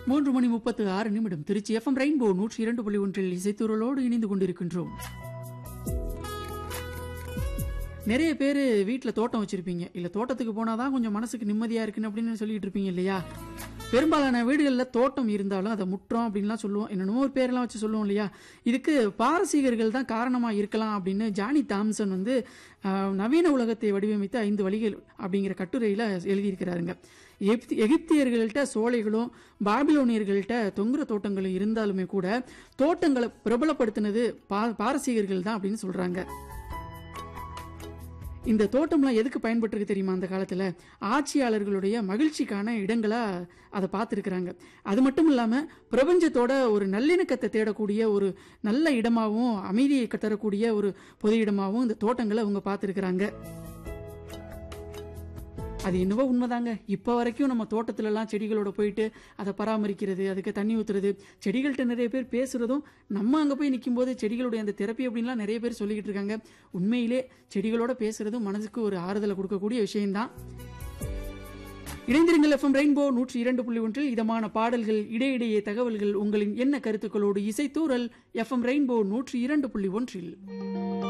மூன்று மணி முப்பத்து ஆறு நிமிடம் திருச்சி எஃப்எம் ரெயின்போ நூற்றி இரண்டு புள்ளி ஒன்றில் இசைத்தூரலோடு இணைந்து கொண்டிருக்கின்றோம் நிறைய பேர் வீட்டில் தோட்டம் வச்சிருப்பீங்க இல்லை தோட்டத்துக்கு போனாதான் கொஞ்சம் மனசுக்கு நிம்மதியா இருக்குன்னு அப்படின்னு சொல்லிட்டு இருப்பீங்க இல்லையா பெரும்பாலான வீடுகளில் தோட்டம் இருந்தாலும் அதை முற்றம் அப்படின்லாம் சொல்லுவோம் என்னென்னமோ ஒரு பேரெல்லாம் வச்சு சொல்லுவோம் இல்லையா இதுக்கு பாரசீகர்கள் தான் காரணமாக இருக்கலாம் அப்படின்னு ஜானி தாம்சன் வந்து ஆஹ், நவீன உலகத்தை வடிவமைத்த ஐந்து வழிகள் அப்படிங்கிற கட்டுரையில் எழுதியிருக்கிறாருங்க எகிப்தி- எகிப்தியர்கள்ட்ட சோலைகளும் பாபிலோனியர்கள்ட்ட தொங்குற தோட்டங்களும் இருந்தாலுமே கூட தோட்டங்களை பிரபலப்படுத்தினது பா பாரசீகர்கள் தான் அப்படின்னு சொல்றாங்க இந்த தோட்டம்லாம் எதுக்கு பயன்பட்டிருக்கு தெரியுமா அந்த காலத்துல ஆட்சியாளர்களுடைய மகிழ்ச்சிக்கான இடங்களா அதை பார்த்துருக்குறாங்க அது மட்டும் இல்லாம பிரபஞ்சத்தோட ஒரு நல்லிணக்கத்தை தேடக்கூடிய ஒரு நல்ல இடமாவும் அமைதியை தரக்கூடிய ஒரு பொது இடமாவும் இந்த தோட்டங்களை அவங்க பார்த்துருக்குறாங்க அது என்னவோ உண்மைதாங்க இப்போ வரைக்கும் நம்ம தோட்டத்துல எல்லாம் செடிகளோட போயிட்டு அதை பராமரிக்கிறது அதுக்கு தண்ணி ஊத்துறது செடிகள்கிட்ட நிறைய பேர் பேசுறதும் நம்ம அங்க போய் நிக்கும்போது செடிகளுடைய அந்த தெரப்பி அப்படின்லாம் நிறைய பேர் சொல்லிக்கிட்டு இருக்காங்க உண்மையிலே செடிகளோட பேசுறதும் மனசுக்கு ஒரு ஆறுதலை கொடுக்கக்கூடிய விஷயம்தான் இணைந்திருங்கள் எஃப்எம் ரெயின்போ நூற்றி இரண்டு புள்ளி ஒன்றில் இதமான பாடல்கள் இடையிடையே தகவல்கள் உங்களின் என்ன கருத்துக்களோடு இசைத்தூரல் எஃப்எம் ரெயின்போ நூற்றி இரண்டு புள்ளி ஒன்றில்